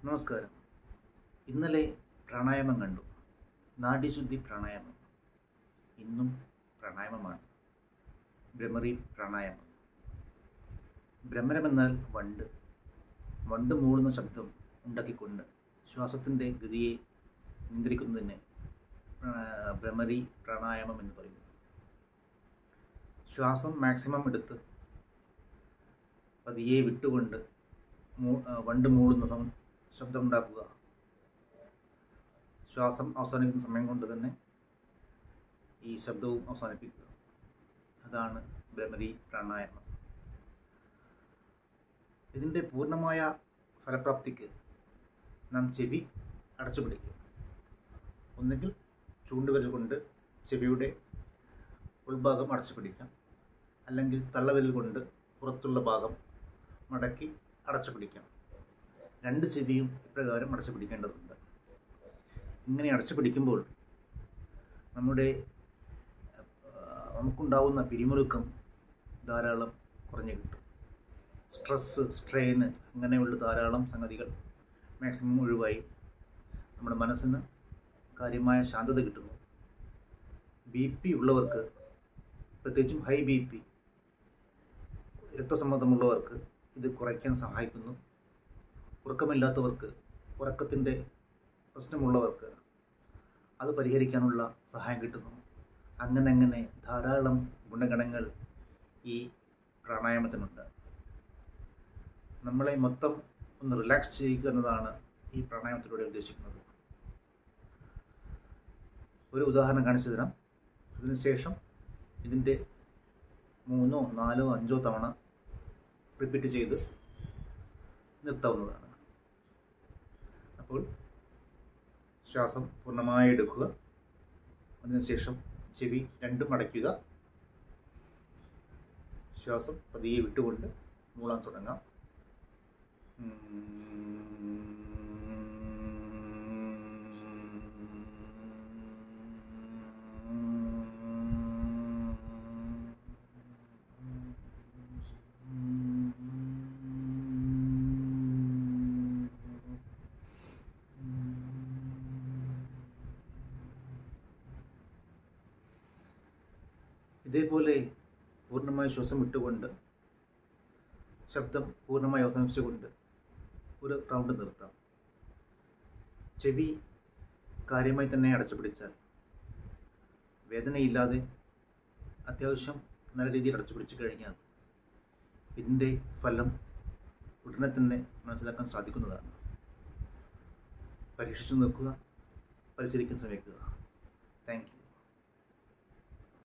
നമസ്കാരം ഇന്നലെ പ്രാണായാമം കണ്ടു നാഡീശുദ്ധി പ്രാണായാമം ഇന്നും പ്രാണായാമമാണ് ഭ്രമറി പ്രാണായാമം ഭ്രമരമെന്നാൽ വണ്ട് വണ്ട് മൂളുന്ന ശബ്ദം ഉണ്ടാക്കിക്കൊണ്ട് ശ്വാസത്തിൻ്റെ ഗതിയെ നിയന്ത്രിക്കുന്നതിന് പ്രാ- ഭ്രമരി പ്രാണായാമം എന്ന് പറയുന്നു ശ്വാസം മാക്സിമം എടുത്ത് പതിയെ വിട്ടുകൊണ്ട് മൂ- ആ, വണ്ട് മൂളുന്ന സം ശബ്ദം ഉണ്ടാക്കുക ശ്വാസം അവസാനിക്കുന്ന സമയം കൊണ്ട് തന്നെ ഈ ശബ്ദവും അവസാനിപ്പിക്കുക അതാണ് ഭ്രമരി പ്രാണായാമം ഇതിൻ്റെ പൂർണ്ണമായ ഫലപ്രാപ്തിക്ക് നാം ചെവി അടച്ചു പിടിക്കും ഒന്നുകിൽ ചൂണ്ടുവിരൽ കൊണ്ട് ചെവിയുടെ ഉൾഭാഗം അടച്ചു പിടിക്കാം അല്ലെങ്കിൽ തള്ളവിരൽ കൊണ്ട് പുറത്തുള്ള ഭാഗം മടക്കി അടച്ചു പിടിക്കാം രണ്ട് ചെവിയും ഇപ്രകാരം അടച്ചു പിടിക്കേണ്ടതുണ്ട് ഇങ്ങനെ അടച്ചു പിടിക്കുമ്പോൾ നമ്മുടെ ആ, നമുക്കുണ്ടാവുന്ന പിരിമുറുക്കം ധാരാളം കുറഞ്ഞു കിട്ടും സ്ട്രെസ്സ് സ്ട്രെയിന് അങ്ങനെയുള്ള ധാരാളം സംഗതികൾ മാക്സിമം ഒഴിവായി നമ്മുടെ മനസ്സിന് കാര്യമായ ശാന്തത കിട്ടുന്നു ബി പി ഉള്ളവർക്ക് പ്രത്യേകിച്ചും ഹൈ ബി പി രക്തസമ്മർദ്ദമുള്ളവർക്ക് ഇത് കുറയ്ക്കാൻ സഹായിക്കുന്നു ഉറക്കമില്ലാത്തവർക്ക് ഉറക്കത്തിൻ്റെ പ്രശ്നമുള്ളവർക്ക് അത് പരിഹരിക്കാനുള്ള സഹായം കിട്ടുന്നു അങ്ങനെ അങ്ങനെ ധാരാളം ഗുണഗണങ്ങൾ ഈ പ്രാണായാമത്തിനുണ്ട് നമ്മളെ മൊത്തം ഒന്ന് റിലാക്സ് ചെയ്യുക എന്നതാണ് ഈ പ്രാണായാമത്തിലൂടെ ഉദ്ദേശിക്കുന്നത് ഒരു ഉദാഹരണം കാണിച്ചു തരാം അതിനുശേഷം ഇതിൻ്റെ മൂന്നോ നാലോ അഞ്ചോ തവണ റിപ്പീറ്റ് ചെയ്ത് നിർത്താവുന്നതാണ് അപ്പോൾ ശ്വാസം പൂർണ്ണമായി എടുക്കുക അതിനുശേഷം ചെവി രണ്ടും അടയ്ക്കുക ശ്വാസം പതിയെ വിട്ടുകൊണ്ട് മൂളാൻ തുടങ്ങാം ഇതേപോലെ പൂർണ്ണമായി ശ്വാസം വിട്ടുകൊണ്ട് ശബ്ദം പൂർണ്ണമായി അവസാനിപ്പിച്ചുകൊണ്ട് ഒരു റൗണ്ട് നിർത്താം ചെവി കാര്യമായി തന്നെ അടച്ചു പിടിച്ചാൽ വേദനയില്ലാതെ അത്യാവശ്യം നല്ല രീതിയിൽ അടച്ചു പിടിച്ചു കഴിഞ്ഞാൽ ഇതിൻ്റെ ഫലം ഉടനെ തന്നെ മനസ്സിലാക്കാൻ സാധിക്കുന്നതാണ് പരീക്ഷിച്ചു നോക്കുക പരിശീലിക്കാൻ ശ്രമിക്കുക താങ്ക് യു